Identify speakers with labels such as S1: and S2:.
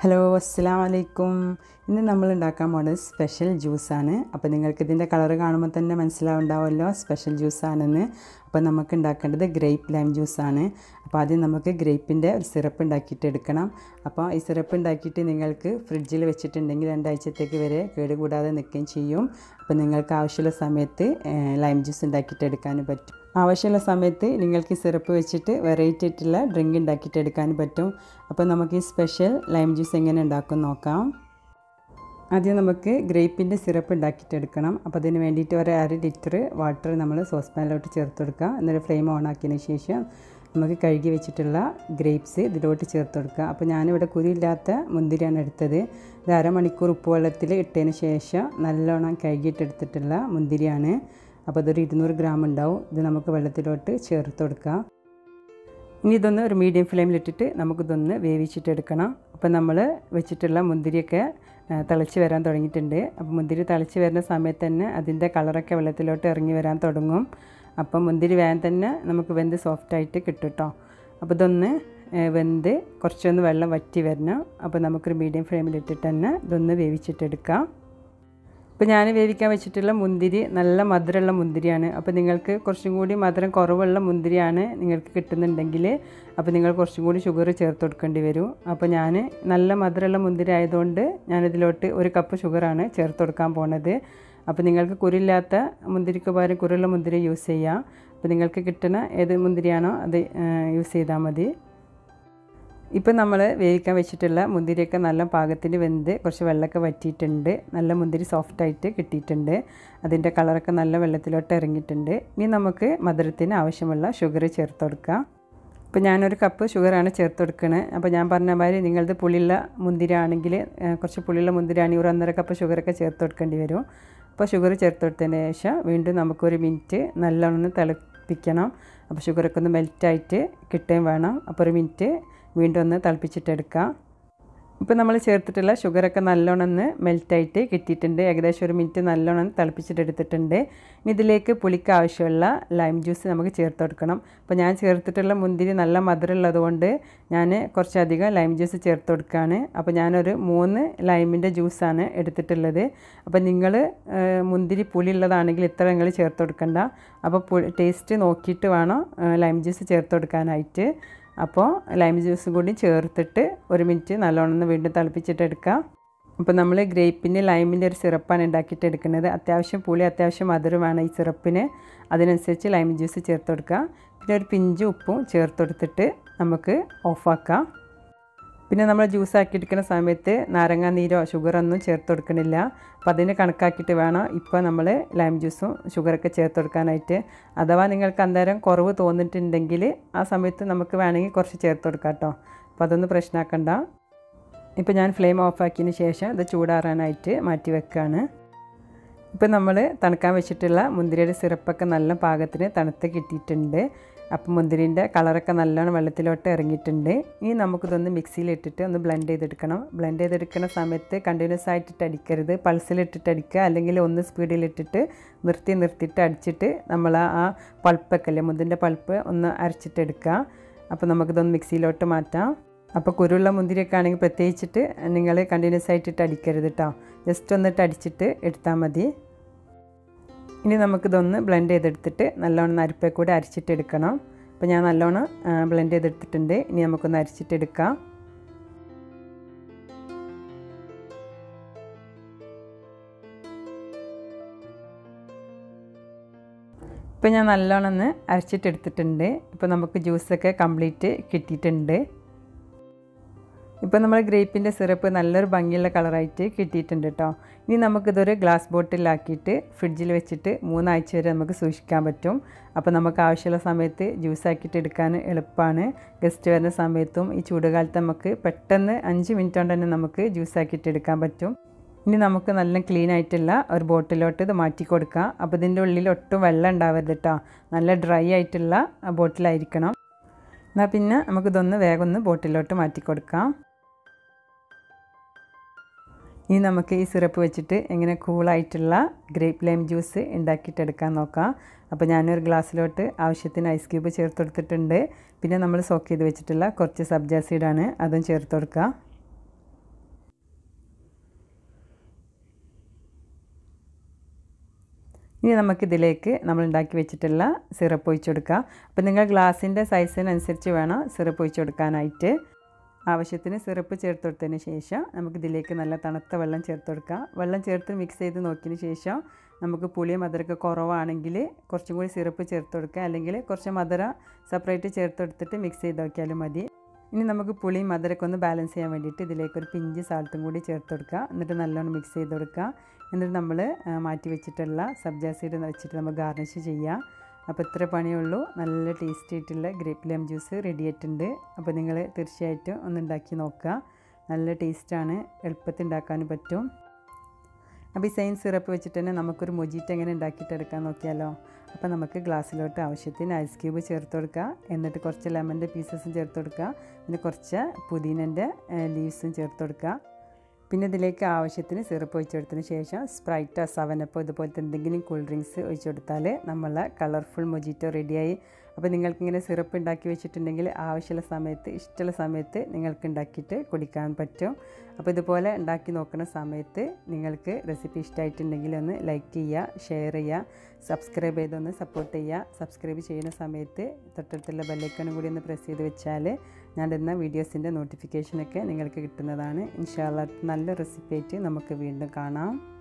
S1: hello അസ്സാം വലൈക്കും ഇന്ന് നമ്മൾ ഉണ്ടാക്കാൻ പോകുന്നത് സ്പെഷ്യൽ ജ്യൂസാണ് അപ്പോൾ നിങ്ങൾക്ക് ഇതിൻ്റെ കളറ് കാണുമ്പോൾ തന്നെ മനസ്സിലാവുണ്ടാവുമല്ലോ സ്പെഷ്യൽ ജ്യൂസാണെന്ന് അപ്പോൾ നമുക്ക് ഉണ്ടാക്കേണ്ടത് ഗ്രേപ്പ് ലൈം ജ്യൂസാണ് അപ്പോൾ ആദ്യം നമുക്ക് ഗ്രേപ്പിൻ്റെ ഒരു സിറപ്പ് ഉണ്ടാക്കിയിട്ട് എടുക്കണം അപ്പോൾ ഈ സിറപ്പ് ഉണ്ടാക്കിയിട്ട് നിങ്ങൾക്ക് ഫ്രിഡ്ജിൽ വെച്ചിട്ടുണ്ടെങ്കിൽ രണ്ടാഴ്ചത്തേക്ക് വരെ കേടുകൂടാതെ നിൽക്കുകയും ചെയ്യും അപ്പോൾ നിങ്ങൾക്ക് ആവശ്യമുള്ള സമയത്ത് ലൈം ജ്യൂസ് ഉണ്ടാക്കിയിട്ട് എടുക്കാനും പറ്റും ആവശ്യമുള്ള സമയത്ത് നിങ്ങൾക്ക് ഈ സിറപ്പ് വെച്ചിട്ട് വെറൈറ്റി ആയിട്ടുള്ള ഡ്രിങ്ക് ഉണ്ടാക്കിയിട്ട് എടുക്കാൻ പറ്റും അപ്പോൾ നമുക്ക് ഈ സ്പെഷ്യൽ ലൈം ജ്യൂസ് എങ്ങനെ ഉണ്ടാക്കും നോക്കാം ആദ്യം നമുക്ക് ഗ്രേപ്പിൻ്റെ സിറപ്പ് ഉണ്ടാക്കിയിട്ട് എടുക്കണം അപ്പോൾ അതിന് വേണ്ടിയിട്ട് ഒരു അര ലിറ്റർ വാട്ടർ നമ്മൾ സോസ് പാനിലോട്ട് ചേർത്ത് കൊടുക്കുക എന്നിട്ട് ഫ്ലെയിം ഓൺ ആക്കിയതിന് ശേഷം നമുക്ക് കഴുകി വെച്ചിട്ടുള്ള ഗ്രേപ്സ് ഇതിലോട്ട് ചേർത്ത് കൊടുക്കുക അപ്പോൾ ഞാനിവിടെ കുരുയില്ലാത്ത മുന്തിരിയാണ് എടുത്തത് ഇത് അരമണിക്കൂർ ഉപ്പുവെള്ളത്തിൽ ഇട്ടതിന് ശേഷം നല്ലോണം കഴുകിയിട്ടെടുത്തിട്ടുള്ള മുന്തിരിയാണ് അപ്പോൾ ഇതൊരു ഇരുന്നൂറ് ഗ്രാം ഉണ്ടാവും ഇത് നമുക്ക് വെള്ളത്തിലോട്ട് ചേർത്ത് കൊടുക്കുക ഇനി ഇതൊന്ന് ഒരു മീഡിയം ഫ്ലെയിമിലിട്ടിട്ട് നമുക്കിതൊന്ന് വേവിച്ചിട്ടെടുക്കണം അപ്പോൾ നമ്മൾ വെച്ചിട്ടുള്ള മുന്തിരിയൊക്കെ തിളച്ച് വരാൻ തുടങ്ങിയിട്ടുണ്ട് അപ്പോൾ മുന്തിരി തിളച്ച് വരുന്ന സമയത്ത് തന്നെ അതിൻ്റെ കളറൊക്കെ വെള്ളത്തിലോട്ട് ഇറങ്ങി വരാൻ തുടങ്ങും അപ്പം മുന്തിരി വേഗം തന്നെ നമുക്ക് വെന്ത് സോഫ്റ്റായിട്ട് കിട്ടും കേട്ടോ അപ്പോൾ ഇതൊന്ന് വെന്ത് കുറച്ചൊന്ന് വെള്ളം വറ്റി വരണം അപ്പോൾ നമുക്കൊരു മീഡിയം ഫ്ലെയിമിലിട്ടിട്ട് തന്നെ ഇതൊന്ന് വേവിച്ചിട്ടെടുക്കാം ഇപ്പോൾ ഞാൻ വേവിക്കാൻ വെച്ചിട്ടുള്ള മുന്തിരി നല്ല മധുരമുള്ള മുന്തിരിയാണ് അപ്പോൾ നിങ്ങൾക്ക് കുറച്ചും കൂടി മധുരം കുറവുള്ള മുന്തിരിയാണ് നിങ്ങൾക്ക് കിട്ടുന്നുണ്ടെങ്കിൽ അപ്പോൾ നിങ്ങൾ കുറച്ചും കൂടി ഷുഗർ ചേർത്ത് കൊടുക്കേണ്ടി വരും അപ്പോൾ ഞാൻ നല്ല മധുരമുള്ള മുന്തിരി ആയതുകൊണ്ട് ഞാനിതിലോട്ട് ഒരു കപ്പ് ഷുഗറാണ് ചേർത്ത് കൊടുക്കാൻ പോണത് അപ്പോൾ നിങ്ങൾക്ക് കുരില്ലാത്ത മുന്തിരിക്ക് പകരം കുരുള്ള മുന്തിരി യൂസ് ചെയ്യാം അപ്പോൾ നിങ്ങൾക്ക് കിട്ടുന്ന ഏത് മുന്തിരിയാണോ അത് യൂസ് ചെയ്താൽ മതി ഇപ്പം നമ്മൾ വേവിക്കാൻ വെച്ചിട്ടുള്ള മുന്തിരിയൊക്കെ നല്ല പാകത്തിന് വെന്ത് കുറച്ച് വെള്ളമൊക്കെ വറ്റിയിട്ടുണ്ട് നല്ല മുന്തിരി സോഫ്റ്റായിട്ട് കിട്ടിയിട്ടുണ്ട് അതിൻ്റെ കളറൊക്കെ നല്ല വെള്ളത്തിലോട്ട് ഇറങ്ങിയിട്ടുണ്ട് ഇനി നമുക്ക് മധുരത്തിന് ആവശ്യമുള്ള ഷുഗർ ചേർത്ത് കൊടുക്കാം ഇപ്പോൾ ഞാനൊരു കപ്പ് ഷുഗറാണ് ചേർത്ത് കൊടുക്കുന്നത് അപ്പോൾ ഞാൻ പറഞ്ഞ മാതിരി നിങ്ങളത് പുളിയുള്ള മുന്തിരി ആണെങ്കിൽ കുറച്ച് പുളിയുള്ള മുന്തിരി ആണെങ്കിൽ ഒരു ഒന്നര കപ്പ് ഷുഗറൊക്കെ ചേർത്ത് കൊടുക്കേണ്ടി വരും അപ്പോൾ ഷുഗർ ചേർത്ത് കൊടുത്തതിന് ശേഷം വീണ്ടും നമുക്കൊരു മിനിറ്റ് നല്ലോണം തിളപ്പിക്കണം അപ്പോൾ ഷുഗറൊക്കെ ഒന്ന് മെൽറ്റായിട്ട് കിട്ടുകയും വേണം അപ്പോൾ ഒരു മിനിറ്റ് വീണ്ടും ഒന്ന് തിളപ്പിച്ചിട്ടെടുക്കാം ഇപ്പോൾ നമ്മൾ ചേർത്തിട്ടുള്ള ഷുഗറൊക്കെ നല്ലോണം ഒന്ന് മെൽറ്റായിട്ട് കിട്ടിയിട്ടുണ്ട് ഏകദേശം ഒരു മിനിറ്റ് നല്ലോണം തിളപ്പിച്ചിട്ടെടുത്തിട്ടുണ്ട് ഇനി ഇതിലേക്ക് പുളിക്ക് ആവശ്യമുള്ള ലൈം ജ്യൂസ് നമുക്ക് ചേർത്ത് കൊടുക്കണം അപ്പോൾ ഞാൻ ചേർത്തിട്ടുള്ള മുന്തിരി നല്ല മധുരമുള്ളത് കൊണ്ട് ഞാൻ കുറച്ചധികം ലൈം ജ്യൂസ് ചേർത്ത് കൊടുക്കുകയാണ് അപ്പോൾ ഞാനൊരു മൂന്ന് ലൈമിൻ്റെ ജ്യൂസാണ് എടുത്തിട്ടുള്ളത് അപ്പോൾ നിങ്ങൾ മുന്തിരി പുളിയുള്ളതാണെങ്കിൽ ഇത്ര നിങ്ങൾ ചേർത്ത് കൊടുക്കണ്ട അപ്പോൾ ടേസ്റ്റ് നോക്കിയിട്ട് വേണം ലൈം ജ്യൂസ് ചേർത്ത് കൊടുക്കാനായിട്ട് അപ്പോൾ ലൈം ജ്യൂസ് കൂടി ചേർത്തിട്ട് ഒരു മിനിറ്റ് നല്ലോണം ഒന്ന് വീണ്ടും തിളപ്പിച്ചിട്ട് എടുക്കാം അപ്പോൾ നമ്മൾ ഗ്രേപ്പിൻ്റെ ലൈമിൻ്റെ ഒരു സിറപ്പാണ് ഉണ്ടാക്കിയിട്ട് എടുക്കുന്നത് അത്യാവശ്യം പുളി അത്യാവശ്യം മധുരമാണ് ഈ സിറപ്പിന് അതിനനുസരിച്ച് ലൈം ജ്യൂസ് ചേർത്ത് കൊടുക്കുക പിന്നെ ഒരു പിഞ്ച് ഉപ്പും ചേർത്ത് കൊടുത്തിട്ട് നമുക്ക് ഓഫാക്കാം പിന്നെ നമ്മൾ ജ്യൂസ് ആക്കി എടുക്കുന്ന സമയത്ത് നാരങ്ങ നീരോ ഷുഗറൊന്നും ചേർത്ത് കൊടുക്കണില്ല അപ്പോൾ അതിന് കണക്കാക്കിയിട്ട് വേണം ഇപ്പോൾ നമ്മൾ ലൈം ജ്യൂസും ഷുഗറൊക്കെ ചേർത്ത് കൊടുക്കാനായിട്ട് അഥവാ നിങ്ങൾക്ക് അന്നേരം കുറവ് തോന്നിയിട്ടുണ്ടെങ്കിൽ ആ സമയത്ത് നമുക്ക് വേണമെങ്കിൽ കുറച്ച് ചേർത്ത് കൊടുക്കാം കേട്ടോ അപ്പോൾ അതൊന്നും പ്രശ്നമാക്കണ്ട ഇപ്പോൾ ഞാൻ ഫ്ലെയിം ഓഫാക്കിയതിന് ശേഷം ഇത് ചൂടാറാനായിട്ട് മാറ്റി വെക്കുകയാണ് ഇപ്പോൾ നമ്മൾ തണുക്കാൻ വെച്ചിട്ടുള്ള മുന്തിരിയുടെ സിറപ്പൊക്കെ നല്ല പാകത്തിന് തണുത്ത് കിട്ടിയിട്ടുണ്ട് അപ്പം മുന്തിരിൻ്റെ കളറൊക്കെ നല്ലോണം വെള്ളത്തിലോട്ട് ഇറങ്ങിയിട്ടുണ്ട് ഇനി നമുക്കിതൊന്ന് മിക്സിയിലിട്ടിട്ട് ഒന്ന് ബ്ലെൻഡ് ചെയ്തെടുക്കണം ബ്ലെൻഡ് ചെയ്തെടുക്കുന്ന സമയത്ത് കണ്ടിന്യൂസ് ആയിട്ടിട്ട് അടിക്കരുത് പൾസിലിട്ടിട്ട് അടിക്കുക അല്ലെങ്കിൽ ഒന്ന് സ്പീഡിലിട്ടിട്ട് നിർത്തി നിർത്തിയിട്ട് അടിച്ചിട്ട് നമ്മൾ ആ പൾപ്പൊക്കെ അല്ലേ മുന്തിൻ്റെ പൾപ്പ് ഒന്ന് അരച്ചിട്ടെടുക്കുക അപ്പോൾ നമുക്കിതൊന്ന് മിക്സിയിലോട്ട് മാറ്റാം അപ്പോൾ കുരുള്ള മുന്തിരിയൊക്കെ ആണെങ്കിൽ പ്രത്യേകിച്ചിട്ട് നിങ്ങൾ കണ്ടിന്യൂസ് ആയിട്ടിട്ട് അടിക്കരുത് കേട്ടോ ജസ്റ്റ് ഒന്നിട്ട് അടിച്ചിട്ട് എടുത്താൽ മതി ഇനി നമുക്കിതൊന്ന് ബ്ലെൻഡ് ചെയ്തെടുത്തിട്ട് നല്ലോണം അരിപ്പേ കൂടെ അരിച്ചിട്ടെടുക്കണം അപ്പോൾ ഞാൻ നല്ലോണം ബ്ലെൻഡ് ചെയ്തെടുത്തിട്ടുണ്ട് ഇനി നമുക്കൊന്ന് അരിച്ചിട്ടെടുക്കാം ഇപ്പോൾ ഞാൻ നല്ലോണം ഒന്ന് അരച്ചിട്ടെടുത്തിട്ടുണ്ട് ഇപ്പോൾ നമുക്ക് ജ്യൂസൊക്കെ കംപ്ലീറ്റ് കിട്ടിയിട്ടുണ്ട് ഇപ്പോൾ നമ്മൾ ഗ്രേപ്പിൻ്റെ സിറപ്പ് നല്ലൊരു ഭംഗിയുള്ള കളറായിട്ട് കിട്ടിയിട്ടുണ്ട് കേട്ടോ ഇനി നമുക്കിതൊരു ഗ്ലാസ് ബോട്ടിലാക്കിയിട്ട് ഫ്രിഡ്ജിൽ വെച്ചിട്ട് മൂന്നാഴ്ച വരെ നമുക്ക് സൂക്ഷിക്കാൻ പറ്റും അപ്പോൾ നമുക്ക് ആവശ്യമുള്ള സമയത്ത് ജ്യൂസ് ആക്കിയിട്ട് എടുക്കാൻ എളുപ്പമാണ് ഗസ്റ്റ് വരുന്ന സമയത്തും ഈ ചൂടുകാലത്ത് നമുക്ക് പെട്ടെന്ന് അഞ്ച് മിനിറ്റ് കൊണ്ട് തന്നെ നമുക്ക് ജ്യൂസ് ആക്കിയിട്ട് എടുക്കാൻ പറ്റും ഇനി നമുക്ക് നല്ല ക്ലീൻ ആയിട്ടുള്ള ഒരു ബോട്ടിലോട്ട് ഇത് മാറ്റി കൊടുക്കാം അപ്പോൾ ഇതിൻ്റെ ഉള്ളിൽ ഒട്ടും വെള്ളം ഉണ്ടാവരുത് കേട്ടോ നല്ല ഡ്രൈ ആയിട്ടുള്ള ബോട്ടിലായിരിക്കണം എന്നാൽ പിന്നെ നമുക്കിതൊന്ന് വേഗം ഒന്ന് ബോട്ടിലോട്ട് മാറ്റി കൊടുക്കാം ഇനി നമുക്ക് ഈ സിറപ്പ് വെച്ചിട്ട് എങ്ങനെ കൂളായിട്ടുള്ള ഗ്രേപ്പ് ലൈം ജ്യൂസ് ഉണ്ടാക്കിയിട്ടെടുക്കാൻ നോക്കാം അപ്പോൾ ഞാനൊരു ഗ്ലാസ്സിലോട്ട് ആവശ്യത്തിന് ഐസ് ക്യൂബ് ചേർത്ത് കൊടുത്തിട്ടുണ്ട് പിന്നെ നമ്മൾ സോക്ക് ചെയ്ത് വെച്ചിട്ടുള്ള കുറച്ച് സബ്ജാ സീഡാണ് അതും ചേർത്ത് കൊടുക്കുക ഇനി നമുക്കിതിലേക്ക് നമ്മൾ ഉണ്ടാക്കി വെച്ചിട്ടുള്ള സിറപ്പ് ഒഴിച്ചു കൊടുക്കുക അപ്പോൾ നിങ്ങൾ ഗ്ലാസിൻ്റെ സൈസിനനുസരിച്ച് വേണം സിറപ്പ് ഒഴിച്ചു കൊടുക്കാനായിട്ട് ആവശ്യത്തിന് സിറപ്പ് ചേർത്ത് കൊടുത്തതിന് ശേഷം നമുക്കിതിലേക്ക് നല്ല തണുത്ത വെള്ളം ചേർത്ത് കൊടുക്കാം വെള്ളം ചേർത്ത് മിക്സ് ചെയ്ത് നോക്കിയതിന് ശേഷം നമുക്ക് പുളി മധുരമൊക്കെ കുറവാണെങ്കിൽ കുറച്ചും കൂടി സിറപ്പ് ചേർത്ത് കൊടുക്കുക അല്ലെങ്കിൽ കുറച്ച് മധുരം സെപ്പറേറ്റ് ചേർത്ത് കൊടുത്തിട്ട് മിക്സ് ചെയ്ത് നോക്കിയാലും മതി ഇനി നമുക്ക് പുളിയും മധുരമൊക്കെ ഒന്ന് ബാലൻസ് ചെയ്യാൻ വേണ്ടിയിട്ട് ഇതിലേക്ക് ഒരു പിഞ്ച് സാൾട്ടും കൂടി ചേർത്ത് കൊടുക്കുക എന്നിട്ട് നല്ലോണം മിക്സ് ചെയ്ത് കൊടുക്കുക എന്നിട്ട് നമ്മൾ മാറ്റി വെച്ചിട്ടുള്ള സബ്ജാ സീഡ് വെച്ചിട്ട് നമ്മൾ ഗാർണിഷ് ചെയ്യുക അപ്പോൾ ഇത്ര പണിയുള്ളൂ നല്ല ടേസ്റ്റി ആയിട്ടുള്ള ഗ്രേപ്പ് ലെം ജ്യൂസ് റെഡി ആയിട്ടുണ്ട് അപ്പോൾ നിങ്ങൾ തീർച്ചയായിട്ടും ഒന്ന് ഉണ്ടാക്കി നോക്കുക നല്ല ടേസ്റ്റാണ് എളുപ്പത്തിൽ ഉണ്ടാക്കാനും പറ്റും അപ്പോൾ ഈ സെയിം സിറപ്പ് വെച്ചിട്ട് തന്നെ നമുക്കൊരു മൊജീറ്റ് എങ്ങനെ ഉണ്ടാക്കിയിട്ട് എടുക്കാൻ നോക്കിയാലോ അപ്പോൾ നമുക്ക് ഗ്ലാസ്സിലോട്ട് ആവശ്യത്തിന് ഐസ് ക്യൂബ് ചേർത്ത് കൊടുക്കുക എന്നിട്ട് കുറച്ച് ലെമൻ്റെ പീസസും ചേർത്ത് കൊടുക്കുക പിന്നെ കുറച്ച് പുതിനൻ്റെ ലീവ്സും ചേർത്ത് കൊടുക്കുക പിന്നെ ഇതിലേക്ക് ആവശ്യത്തിന് സിറപ്പ് ഒഴിച്ചു കൊടുത്തതിന് ശേഷം സ്പ്രൈറ്റോ സെവനപ്പോ ഇതുപോലത്തെ എന്തെങ്കിലും കൂൾ ഡ്രിങ്ക്സ് ഒഴിച്ചു കൊടുത്താൽ നമ്മളെ കളർഫുൾ മൊജിറ്റോ റെഡിയായി അപ്പോൾ നിങ്ങൾക്കിങ്ങനെ സിറപ്പ് ഉണ്ടാക്കി വെച്ചിട്ടുണ്ടെങ്കിൽ ആവശ്യമുള്ള സമയത്ത് ഇഷ്ടമുള്ള സമയത്ത് നിങ്ങൾക്ക് ഉണ്ടാക്കിയിട്ട് കുടിക്കാൻ പറ്റും അപ്പോൾ ഇതുപോലെ ഉണ്ടാക്കി നോക്കുന്ന സമയത്ത് നിങ്ങൾക്ക് റെസിപ്പി ഇഷ്ടമായിട്ടുണ്ടെങ്കിൽ ഒന്ന് ലൈക്ക് ചെയ്യുക ഷെയർ ചെയ്യുക സബ്സ്ക്രൈബ് ചെയ്തൊന്ന് സപ്പോർട്ട് ചെയ്യുക സബ്സ്ക്രൈബ് ചെയ്യുന്ന സമയത്ത് തൊട്ടടുത്തുള്ള ബെല്ലൈക്കണും കൂടി ഒന്ന് പ്രസ് ചെയ്ത് വെച്ചാൽ ഞാൻ ഇടുന്ന വീഡിയോസിൻ്റെ നോട്ടിഫിക്കേഷനൊക്കെ നിങ്ങൾക്ക് കിട്ടുന്നതാണ് ഇൻഷാല്ല നല്ല റെസിപ്പി ആയിട്ട് നമുക്ക് വീണ്ടും കാണാം